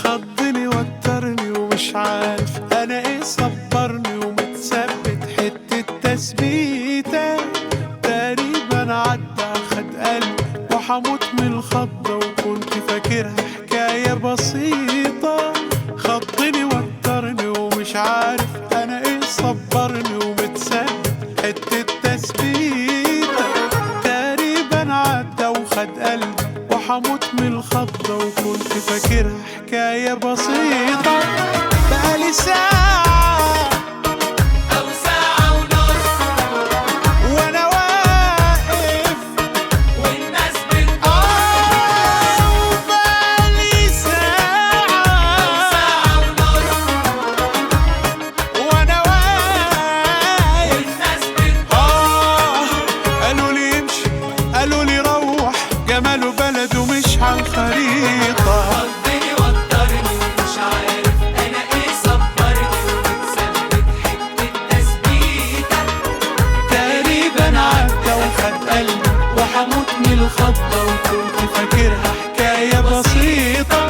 خضني وترني ومش عارف انا ايه صبرني ومتثبت حتة تثبيتة تقريبا عدى خد قلبي وحموت من الخضة وكنت فاكرها حكاية بسيطة خضني وترني ومش عارف انا ايه صبرني ومتثبت حتة تثبيتة تقريبا عدى وخد قلبي وحموت من الخضة وكنت فاكرها حكاية بسيطة بقالي ساعة أو ساعة ونص وانا واقف والناس بتبص آه بقالي ساعة ساعة ونص وانا واقف والناس بتبص آه قالوا لي امشي قالوا لي روح جماله بلده مش على الخريطة خضني وترني ومش عارف أنا إيه صبرني ومتثبت حتة تثبيتة تقريبا عدى وخد قلبي وحموت من الخضة وكنت فاكرها حكاية بسيطة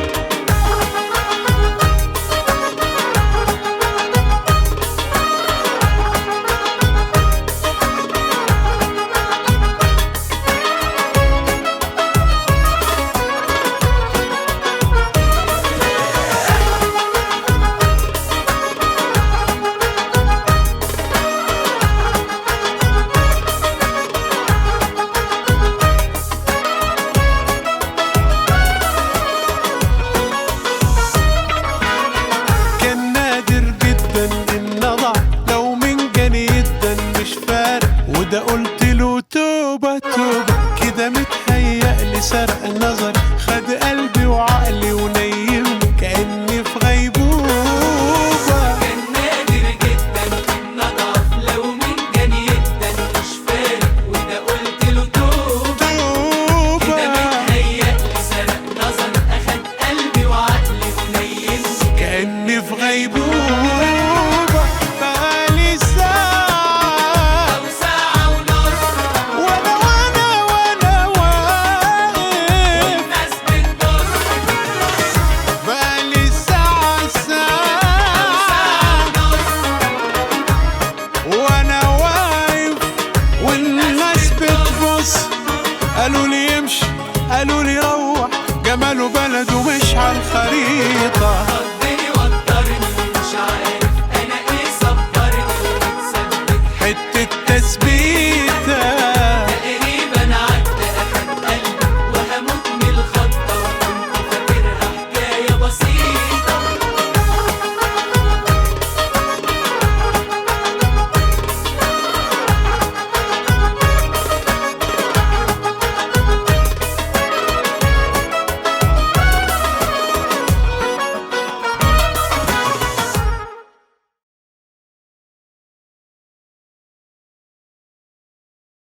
كان نادر جدا ان اضع لو من جاني جدا مش فارق وده قلت له توبة توبة كده متهيألي